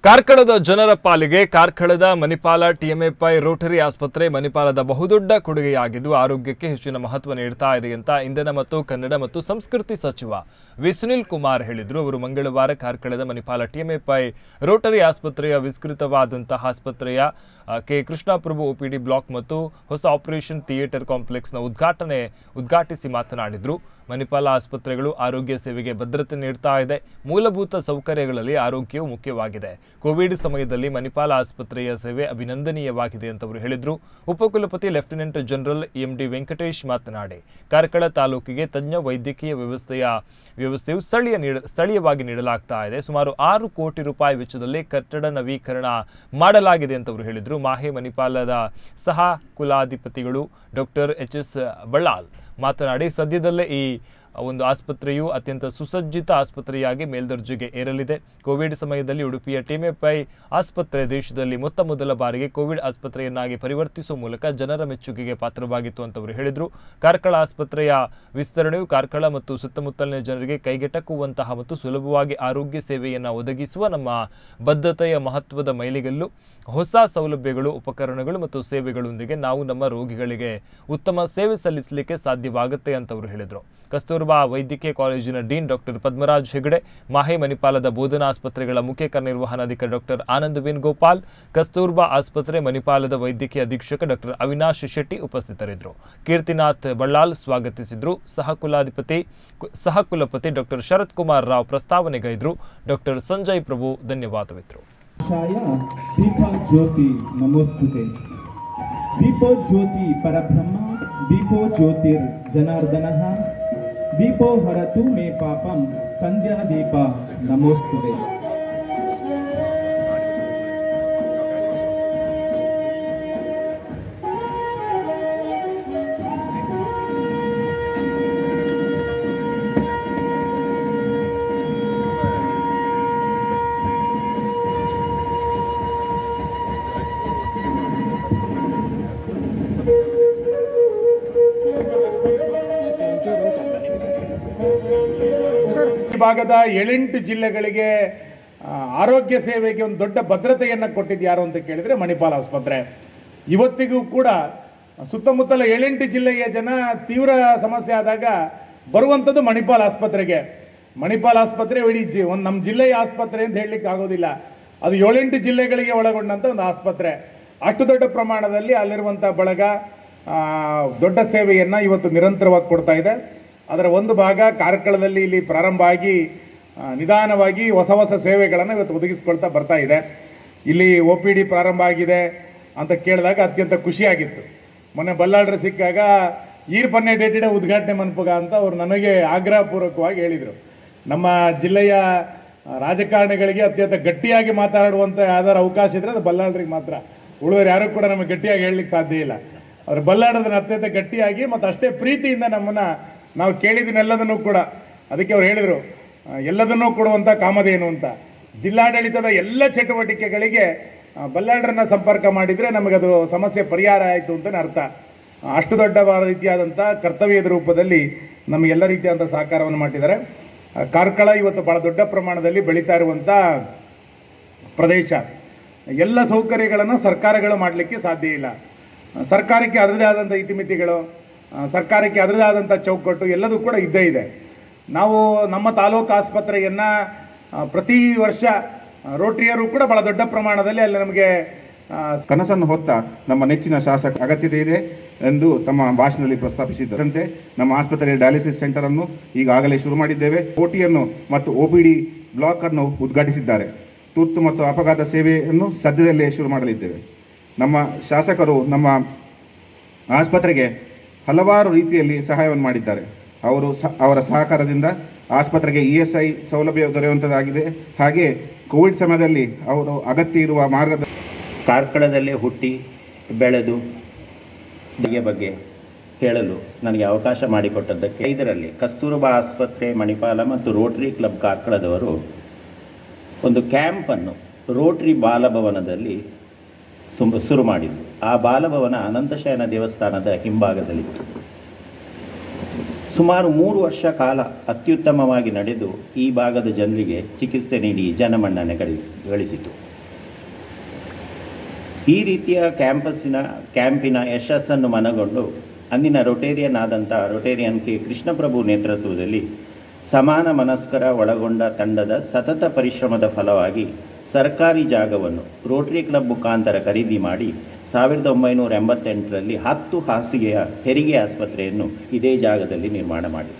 ಕಾರ್ಕಳದ ಜನರ ಪಾಲಿಗೆ ಕಾರ್ಕಳದ ಮಣಿಪಾಲ ಟಿಎಂಎಫ್ಐ ರೋಟರಿ ಆಸ್ಪತ್ರೆ ಮಣಿಪಾಲದ ಬಹುದೊಡ್ಡ ಕೊಡುಗೆಯಾಗಿದ್ದು ಆರೋಗ್ಯಕ್ಕೆ ಹೆಚ್ಚಿನ ಮಹತ್ವ ನೀಡ್ತಾ ಇದೆ ಅಂತ ಇಂಧನ ಮತ್ತು ಕನ್ನಡ ಮತ್ತು ಸಂಸ್ಕೃತಿ ಸಚಿವ ವಿ ಸುನಿಲ್ ಕುಮಾರ್ ಹೇಳಿದರು ಅವರು ಮಂಗಳವಾರ ಕಾರ್ಕಳದ ಮಣಿಪಾಲ ಟಿಎಂಎಫ್ಐ ರೋಟರಿ ಆಸ್ಪತ್ರೆಯ ವಿಸ್ತೃತವಾದಂತಹ ಆಸ್ಪತ್ರೆಯ ಆ, ಕೆ ಕೃಷ್ಣಪ್ರಭು ಒಪಿಡಿ ಬ್ಲಾಕ್ ಮತ್ತು ಹೊಸ ಆಪರೇಷನ್ ಥಿಯೇಟರ್ ಕಾಂಪ್ಲೆಕ್ಸ್ನ ಉದ್ಘಾಟನೆ ಉದ್ಘಾಟಿಸಿ ಮಾತನಾಡಿದರು ಮಣಿಪಾಲ ಆಸ್ಪತ್ರೆಗಳು ಆರೋಗ್ಯ ಸೇವೆಗೆ ಭದ್ರತೆ ನೀಡ್ತಾ ಇದೆ ಮೂಲಭೂತ ಸೌಕರ್ಯಗಳಲ್ಲಿ ಆರೋಗ್ಯವು ಮುಖ್ಯವಾಗಿದೆ ಕೋವಿಡ್ ಸಮಯದಲ್ಲಿ ಮಣಿಪಾಲ ಆಸ್ಪತ್ರೆಯ ಸೇವೆ ಅಭಿನಂದನೀಯವಾಗಿದೆ ಅಂತ ಅವರು ಹೇಳಿದರು ಉಪಕುಲಪತಿ lieutenant general M D Venkatesh ಮಾತನಾಡಿ ಕಾರ್ಕಳ ತಾಲೂಕಿಗೆ ತಜ್ಞ ವೈದ್ಯಕೀಯ ವ್ಯವಸ್ಥೆಯ ವ್ಯವಸ್ಥೆಯು ಸ್ಥಳೀಯ ನೀಡ ಸ್ಥಳೀಯವಾಗಿ ನೀಡಲಾಗ್ತಾ ಇದೆ ಸುಮಾರು ಆರು ಕೋಟಿ ರೂಪಾಯಿ ವೆಚ್ಚದಲ್ಲಿ ಕಟ್ಟಡ ನವೀಕರಣ ಮಾಡಲಾಗಿದೆ ಅಂತ ಅವರು ಹೇಳಿದರು ಮಾಹೆ ಮಣಿಪಾಲದ ಸಹ ಕುಲಾಧಿಪತಿಗಳು ಡಾಕ್ಟರ್ ಎಚ್ ಎಸ್ ಬಳ್ಳಾಲ್ ಮಾತನಾಡಿ ಸದ್ಯದಲ್ಲೇ ಈ ಒಂದು ಆಸ್ಪತ್ರೆಯು ಅತ್ಯಂತ ಸುಸಜ್ಜಿತ ಆಸ್ಪತ್ರೆಯಾಗಿ ಮೇಲ್ದರ್ಜೆಗೆ ಏರಲಿದೆ ಕೋವಿಡ್ ಸಮಯದಲ್ಲಿ ಉಡುಪಿಯ ಟಿಎಂಎಫ್ಐ ಆಸ್ಪತ್ರೆ ದೇಶದಲ್ಲಿ ಮೊತ್ತ ಮೊದಲ ಬಾರಿಗೆ ಕೋವಿಡ್ ಆಸ್ಪತ್ರೆಯನ್ನಾಗಿ ಪರಿವರ್ತಿಸುವ ಮೂಲಕ ಜನರ ಮೆಚ್ಚುಗೆಗೆ ಪಾತ್ರವಾಗಿತ್ತು ಅಂತ ಅವರು ಹೇಳಿದರು ಕಾರ್ಕಳ ಆಸ್ಪತ್ರೆಯ ವಿಸ್ತರಣೆಯು ಕಾರ್ಕಳ ಮತ್ತು ಸುತ್ತಮುತ್ತಲಿನ ಜನರಿಗೆ ಕೈಗೆಟಕುವಂತಹ ಮತ್ತು ಸುಲಭವಾಗಿ ಆರೋಗ್ಯ ಸೇವೆಯನ್ನು ಒದಗಿಸುವ ನಮ್ಮ ಬದ್ಧತೆಯ ಮಹತ್ವದ ಮೈಲಿಗಲ್ಲು ಹೊಸ ಸೌಲಭ್ಯಗಳು ಉಪಕರಣಗಳು ಮತ್ತು ಸೇವೆಗಳೊಂದಿಗೆ ನಾವು ನಮ್ಮ ರೋಗಿಗಳಿಗೆ ಉತ್ತಮ ಸೇವೆ ಸಲ್ಲಿಸಲಿಕ್ಕೆ ಸಾಧ್ಯವಾಗುತ್ತೆ ಅಂತ ಅವರು ಹೇಳಿದರು ಕಸ್ತೂರ್ಬಾ ವೈದ್ಯಕೀಯ ಕಾಲೇಜಿನ ಡೀನ್ ಡಾಕ್ಟರ್ ಪದ್ಮರಾಜ್ ಹೆಗಡೆ ಮಾಹೆ ಮಣಿಪಾಲದ ಬೋಧನಾ ಆಸ್ಪತ್ರೆಗಳ ಮುಖ್ಯ ಕಾರ್ಯನಿರ್ವಹಣಾಧಿಕಾರಿ ಡಾಕ್ಟರ್ ಆನಂದ್ ವೇಣುಗೋಪಾಲ್ ಕಸ್ತೂರ್ಬಾ ಆಸ್ಪತ್ರೆ ಮಣಿಪಾಲದ ವೈದ್ಯಕೀಯ ಅಧೀಕ್ಷಕ ಡಾಕ್ಟರ್ ಅವಿನಾಶ್ ಶೆಟ್ಟಿ ಉಪಸ್ಥಿತರಿದ್ದರು ಕೀರ್ತಿನಾಥ್ ಬಳ್ಳಾಲ್ ಸ್ವಾಗತಿಸಿದ್ರು ಸಹ ಕುಲಾಧಿಪತಿ ಕು- ಸಹ ಕುಲಪತಿ ಡಾಕ್ಟರ್ ಶರತ್ ಕುಮಾರ್ ರಾವ್ ಪ್ರಸ್ತಾವನೆಗೈದ್ರು ಡಾಕ್ಟರ್ ಸಂಜಯ್ ಪ್ರಭು ಧನ್ಯವಾದವಿದ್ರು ಛಾಯ ದೀಪ ಜ್ಯೋತಿ ನಮೋಸ್ತುತೆ ದೀಪೋ ಜ್ಯೋತಿ ಪರಬ್ರಹ್ಮ ದೀಪೋ ಜ್ಯೋತಿರ್ ಜನಾರ್ದನ ದೀಪೋ ಹರತು ಮೇ ಪಾಪಂ ಸಂಧ್ಯಾ ದೀಪ ನಮೋಸ್ತುತೆ ಈ ಭಾಗದ ಏಳೆಂಟು ಜಿಲ್ಲೆಗಳಿಗೆ ಆ, ಆರೋಗ್ಯ ಸೇವೆಗೆ ಒಂದು ದೊಡ್ಡ ಭದ್ರತೆಯನ್ನು ಕೊಟ್ಟಿದ್ದು ಯಾರು ಅಂತ ಕೇಳಿದ್ರೆ ಮಣಿಪಾಲ್ ಆಸ್ಪತ್ರೆ ಇವತ್ತಿಗೂ ಕೂಡ ಸುತ್ತಮುತ್ತಲ ಏಳೆಂಟು ಜಿಲ್ಲೆಯ ಜನ ತೀವ್ರ ಸಮಸ್ಯೆ ಆದಾಗ ಬರುವಂಥದ್ದು ಮಣಿಪಾಲ್ ಆಸ್ಪತ್ರೆಗೆ ಮಣಿಪಾಲ್ ಆಸ್ಪತ್ರೆ ಇಡೀ ಜಿ ಒಂದು ನಮ್ಮ ಜಿಲ್ಲೆಯ ಆಸ್ಪತ್ರೆ ಅಂತ ಹೇಳಲಿಕ್ಕೆ ಆಗೋದಿಲ್ಲ ಅದು ಏಳೆಂಟು ಜಿಲ್ಲೆಗಳಿಗೆ ಒಳಗೊಂಡಂಥ ಒಂದು ಆಸ್ಪತ್ರೆ ಅಷ್ಟು ದೊಡ್ಡ ಪ್ರಮಾಣದಲ್ಲಿ ಅಲ್ಲಿರುವಂಥ ಬಳಗ ಆ, ದೊಡ್ಡ ಸೇವೆಯನ್ನು ಇವತ್ತು ನಿರಂತರವಾಗಿ ಕೊಡ್ತಾ ಇದೆ ಅದರ ಒಂದು ಭಾಗ ಕಾರ್ಕಳದಲ್ಲಿ ಇಲ್ಲಿ ಪ್ರಾರಂಭ ಆಗಿ ಆ, ನಿಧಾನವಾಗಿ ಹೊಸ ಹೊಸ ಸೇವೆಗಳನ್ನು ಇವತ್ತು ಒದಗಿಸ್ಕೊಳ್ತಾ ಬರ್ತಾ ಇದೆ ಇಲ್ಲಿ ಒ ಪಿ ಡಿ ಪ್ರಾರಂಭ ಆಗಿದೆ ಅಂತ ಕೇಳಿದಾಗ ಅತ್ಯಂತ ಖುಷಿಯಾಗಿತ್ತು ಮೊನ್ನೆ ಬಲ್ಲಾಳ್ರ ಸಿಕ್ಕಾಗ ಈರ್ ಪನ್ನೆ ಡೇಟಿಡ ಉದ್ಘಾಟನೆ ಮನ್ಪುಗ ಅಂತ ಅವ್ರು ನನಗೆ ಆಗ್ರಹಪೂರ್ವಕವಾಗಿ ಹೇಳಿದರು ನಮ್ಮ ಜಿಲ್ಲೆಯ ಆ, ರಾಜಕಾರಣಿಗಳಿಗೆ ಅತ್ಯಂತ ಗಟ್ಟಿಯಾಗಿ ಮಾತಾಡುವಂಥ ಯಾವ್ದಾದ್ರು ಅವಕಾಶ ಇದ್ರೆ ಅದು ಬಲ್ಲಾಳ್ರಿಗೆ ಮಾತ್ರ ಉಳಿದವರು ಯಾರು ಕೂಡ ನಮಗೆ ಗಟ್ಟಿಯಾಗಿ ಹೇಳಲಿಕ್ಕೆ ಸಾಧ್ಯ ಇಲ್ಲ ಅವ್ರು ಬಲ್ಲಾಡೋದನ್ನ ಅತ್ಯಂತ ಗಟ್ಟಿಯಾಗಿ ಮತ್ತು ಅಷ್ಟೇ ಪ್ರೀತಿಯಿಂದ ನಮ್ಮನ್ನ ನಾವು ಕೇಳಿದನ್ನೆಲ್ಲದನ್ನೂ ಕೂಡ ಅದಕ್ಕೆ ಅವ್ರು ಹೇಳಿದರು ಆ, ಎಲ್ಲದನ್ನೂ ಕೊಡುವಂಥ ಕಾಮಧೇನು ಅಂತ ಜಿಲ್ಲಾಡಳಿತದ ಎಲ್ಲ ಚಟುವಟಿಕೆಗಳಿಗೆ ಆ, ಬಲ್ಲಾಳರನ್ನ ಸಂಪರ್ಕ ಮಾಡಿದರೆ ನಮಗದು ಸಮಸ್ಯೆ ಪರಿಹಾರ ಆಯಿತು ಅಂತಲೇ ಅರ್ಥ ಆ, ಅಷ್ಟು ದೊಡ್ಡ ರೀತಿಯಾದಂಥ ಕರ್ತವ್ಯದ ರೂಪದಲ್ಲಿ ನಮಗೆಲ್ಲ ರೀತಿಯಾದಂಥ ಸಹಕಾರವನ್ನು ಮಾಡಿದ್ದಾರೆ ಆ, ಕಾರ್ಕಳ ಇವತ್ತು ಬಹಳ ದೊಡ್ಡ ಪ್ರಮಾಣದಲ್ಲಿ ಬೆಳೀತಾ ಇರುವಂಥ ಪ್ರದೇಶ ಎಲ್ಲ ಸೌಕರ್ಯಗಳನ್ನು ಸರ್ಕಾರಗಳು ಮಾಡಲಿಕ್ಕೆ ಸಾಧ್ಯ ಇಲ್ಲ ಆ, ಸರ್ಕಾರಕ್ಕೆ ಅದರದೇ ಆದಂಥ ಇತಿಮಿತಿಗಳು ಆ, ಸರ್ಕಾರಕ್ಕೆ ಅದರದೇ ಆದಂಥ ಚೌಕಟ್ಟು ಎಲ್ಲದೂ ಕೂಡ ಇದ್ದೇ ಇದೆ ನಾವು ನಮ್ಮ ತಾಲೂಕು ಆಸ್ಪತ್ರೆಯನ್ನು ಪ್ರತಿ ವರ್ಷ ಆ, ರೋಟರಿಯರು ಕೂಡ ಬಹಳ ದೊಡ್ಡ ಪ್ರಮಾಣದಲ್ಲಿ ಅಲ್ಲಿ ನಮಗೆ ಆ, ಕನಸನ್ನು ಹೊತ್ತ ನಮ್ಮ ನೆಚ್ಚಿನ ಶಾಸಕ ಅಗತ್ಯತೆ ಇದೆ ಎಂದು ತಮ್ಮ ಭಾಷಣದಲ್ಲಿ ಪ್ರಸ್ತಾಪಿಸಿದ್ದರಂತೆ ನಮ್ಮ ಆಸ್ಪತ್ರೆಯ ಡಯಾಲಿಸಿಸ್ ಸೆಂಟರ್ ಅನ್ನು ಈಗಾಗಲೇ ಶುರು ಮಾಡಿದ್ದೇವೆ ಓಟಿಯನ್ನು ಮತ್ತು ಒಪಿಡಿ ಬ್ಲಾಕ್ ಅನ್ನು ಉದ್ಘಾಟಿಸಿದ್ದಾರೆ ತುರ್ತು ಮತ್ತು ಅಪಘಾತ ಸೇವೆಯನ್ನು ಸದ್ಯದಲ್ಲೇ ಶುರು ಮಾಡಲಿದ್ದೇವೆ ನಮ್ಮ ಶಾಸಕರು ನಮ್ಮ ಆಸ್ಪತ್ರೆಗೆ ಹಲವಾರು ರೀತಿಯಲ್ಲಿ ಸಹಾಯವನ್ನು ಮಾಡಿದ್ದಾರೆ ಅವರು ಸ- ಅವರ ಸಹಕಾರದಿಂದ ಆಸ್ಪತ್ರೆಗೆ ಇ ಎಸ್ ಐ ಸೌಲಭ್ಯ ದೊರೆಯುವಂಥದ್ದಾಗಿದೆ ಹಾಗೆ ಕೋವಿಡ್ ಸಮಯದಲ್ಲಿ ಅವರು ಅಗತ್ಯ ಇರುವ ಮಾರ್ಗದ ಕಾರ್ಕಳದಲ್ಲೇ ಹುಟ್ಟಿ ಬೆಳೆದು ಬಗ್ಗೆ ಬಗ್ಗೆ ಹೇಳಲು ನನಗೆ ಅವಕಾಶ ಮಾಡಿಕೊಟ್ಟದ್ದಕ್ಕೆ ಇದರಲ್ಲಿ ಕಸ್ತೂರಬಾ ಆಸ್ಪತ್ರೆ ಮಣಿಪಾಲ ಮತ್ತು ರೋಟರಿ ಕ್ಲಬ್ ಕಾರ್ಕಳದವರು ಒಂದು ಕ್ಯಾಂಪನ್ನು ರೋಟರಿ ಬಾಲಭವನದಲ್ಲಿ ಸುಮ್ ಶುರು ಮಾಡಿದ್ರು ಆ ಬಾಲಭವನ ಅನಂತಶಯನ ದೇವಸ್ಥಾನದ ಹಿಂಭಾಗದಲ್ಲಿತ್ತು ಸುಮಾರು ಮೂರು ವರ್ಷ ಕಾಲ ಅತ್ಯುತ್ತಮವಾಗಿ ನಡೆದು ಈ ಭಾಗದ ಜನರಿಗೆ ಚಿಕಿತ್ಸೆ ನೀಡಿ ಜನಮನ್ನಣೆ ಗಳಿಸಿ ಗಳಿಸಿತು ಈ ರೀತಿಯ ಕ್ಯಾಂಪಸ್ಸಿನ ಕ್ಯಾಂಪಿನ ಯಶಸ್ಸನ್ನು ಮನಗೊಂಡು ಅಂದಿನ ರೊಟೇರಿಯನ್ ಆದಂಥ ರೊಟೇರಿಯನ್ ಕೆ ಕೃಷ್ಣಪ್ರಭು ನೇತೃತ್ವದಲ್ಲಿ ಸಮಾನ ಮನಸ್ಕರ ಒಳಗೊಂಡ ತಂಡದ ಸತತ ಪರಿಶ್ರಮದ ಫಲವಾಗಿ ಸರ್ಕಾರಿ ಜಾಗವನ್ನು ರೋಟರಿ ಕ್ಲಬ್ ಮುಖಾಂತರ ಖರೀದಿ ಮಾಡಿ ಸಾವಿರದ ಒಂಬೈನೂರ ಎಂಬತ್ತೆಂಟರಲ್ಲಿ ಹತ್ತು ಹಾಸಿಗೆಯ ಹೆರಿಗೆ ಆಸ್ಪತ್ರೆಯನ್ನು ಇದೇ ಜಾಗದಲ್ಲಿ ನಿರ್ಮಾಣ ಮಾಡಿದೆ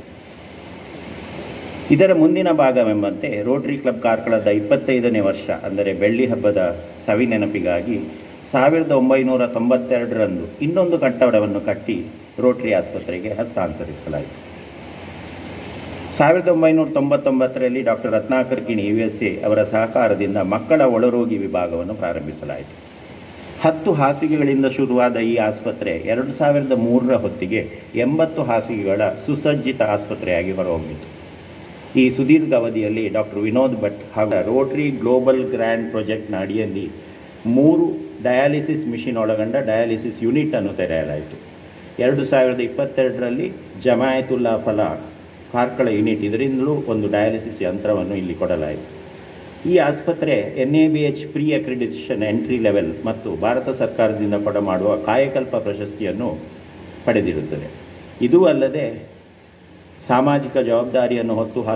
ಇದರ ಮುಂದಿನ ಭಾಗವೆಂಬಂತೆ ರೋಟರಿ ಕ್ಲಬ್ ಕಾರ್ಕಳದ ಇಪ್ಪತ್ತೈದನೇ ವರ್ಷ ಅಂದರೆ ಬೆಳ್ಳಿ ಹಬ್ಬದ ಸವಿ ನೆನಪಿಗಾಗಿ ಸಾವಿರದ ಒಂಬೈನೂರ ತೊಂಬತ್ತೆರಡರಂದು ಇನ್ನೊಂದು ಕಟ್ಟಡವನ್ನು ಕಟ್ಟಿ ರೋಟರಿ ಆಸ್ಪತ್ರೆಗೆ ಹಸ್ತಾಂತರಿಸಲಾಯಿತು ಸಾವಿರದ ಒಂಬೈನೂರ ತೊಂಬತ್ತೊಂಬತ್ತರಲ್ಲಿ doctor Ratnakar Kini U S A ಅವರ ಸಹಕಾರದಿಂದ ಮಕ್ಕಳ ಒಳರೋಗಿ ವಿಭಾಗವನ್ನು ಪ್ರಾರಂಭಿಸಲಾಯಿತು ಹತ್ತು ಹಾಸಿಗೆಗಳಿಂದ ಶುರುವಾದ ಈ ಆಸ್ಪತ್ರೆ ಎರಡು ಸಾವಿರದ ಮೂರರ ಹೊತ್ತಿಗೆ ಎಂಬತ್ತು ಹಾಸಿಗೆಗಳ ಸುಸಜ್ಜಿತ ಆಸ್ಪತ್ರೆಯಾಗಿ ಹೊರಹೊಮ್ಮಿತು ಈ ಸುದೀರ್ಘ ಅವಧಿಯಲ್ಲಿ ಡಾಕ್ಟರ್ ವಿನೋದ್ ಭಟ್ ಹಾಗೂ ರೋಟರಿ ಗ್ಲೋಬಲ್ ಗ್ರ್ಯಾಂಡ್ ಪ್ರಾಜೆಕ್ಟ್ನ ಅಡಿಯಲ್ಲಿ ಮೂರು ಡಯಾಲಿಸಿಸ್ ಮಿಷಿನ್ ಒಳಗೊಂಡ ಡಯಾಲಿಸಿಸ್ ಯೂನಿಟ್ ಅನ್ನು ತೆರೆಯಲಾಯಿತು ಎರಡು ಸಾವಿರದ ಇಪ್ಪತ್ತೆರಡರಲ್ಲಿ ಜಮಾಯತುಲ್ಲಾ ಫಲ ಕಾರ್ಕಳ ಯೂನಿಟ್ ಇದರಿಂದಲೂ ಒಂದು ಡಯಾಲಿಸಿಸ್ ಯಂತ್ರವನ್ನು ಇಲ್ಲಿ ಕೊಡಲಾಯಿತು ಈ ಆಸ್ಪತ್ರೆ N A B H pre accreditation entry level ಮತ್ತು ಭಾರತ ಸರ್ಕಾರದಿಂದ ಕೊಡಮಾಡುವ ಕಾಯಕಲ್ಪ ಪ್ರಶಸ್ತಿಯನ್ನು ಪಡೆದಿರುತ್ತದೆ ಇದೂ ಅಲ್ಲದೆ ಸಾಮಾಜಿಕ ಜವಾಬ್ದಾರಿಯನ್ನು ಹೊತ್ತು